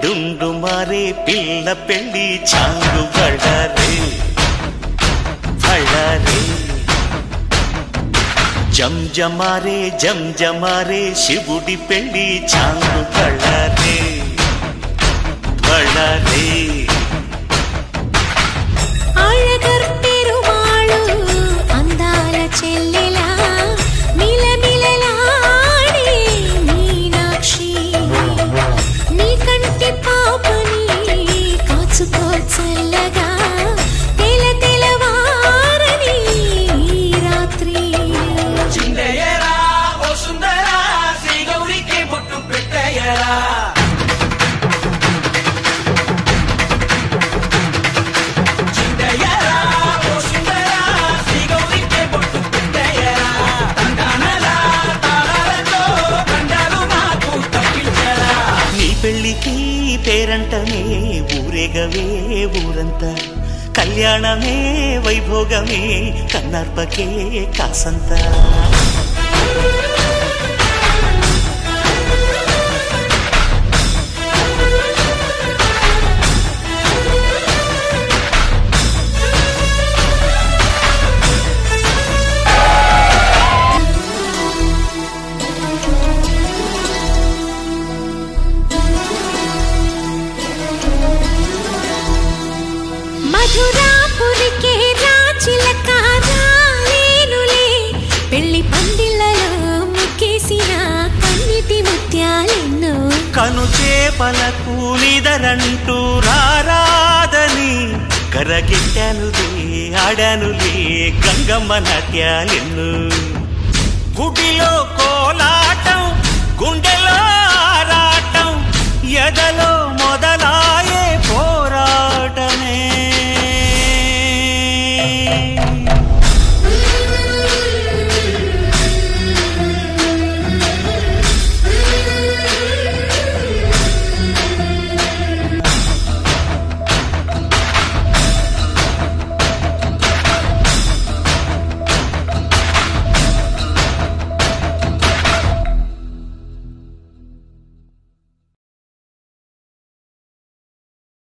డుండు మారే పిల్ల పెళ్ళి చాంగు బళ్ళారే బళ్ళారే జం జమారే జం జమారే శివుడి పెళ్ళి చాంగు బళ్ళారే బళ్ళారే అழகర్ పెరుమాళు అందాల చెల్లెలా మిలమిలలాడే మీనాక్షి నీ కంటి పాపని కాచుకో చల్లగా తెల తెలవారని ఈ రాత్రి చిందయ్యరా ఓ సుందరా శ్రీ గౌరికి బొట్టు పెట్టయ్యరా చిందయ్యరా ఓ సుందరా శ్రీ గౌరికి బొట్టు పెట్టయ్యరా తండానలా తాళాలతో కండాలు నాకు తప్పించరా నీ పెళ్ళికి పేరంటమే ఊరేగవే ఊరంతా కళ్యాణమే వైభోగమే కన్నార్పకే కాసంతా మధురాపురికే రాచిలక రాలేనులే పెళ్లి పందిళ్ళలో ముక్కేసిన కన్నిటి ముత్యాలెన్నో కను చేపలకు నిదరంటూ రారాదని కరగిట్టానులే ఆడానులే గంగమ్మ నాట్యాలెన్ను గుడిలో కోలాటం గుండెలో ఆరాటం ఎదలో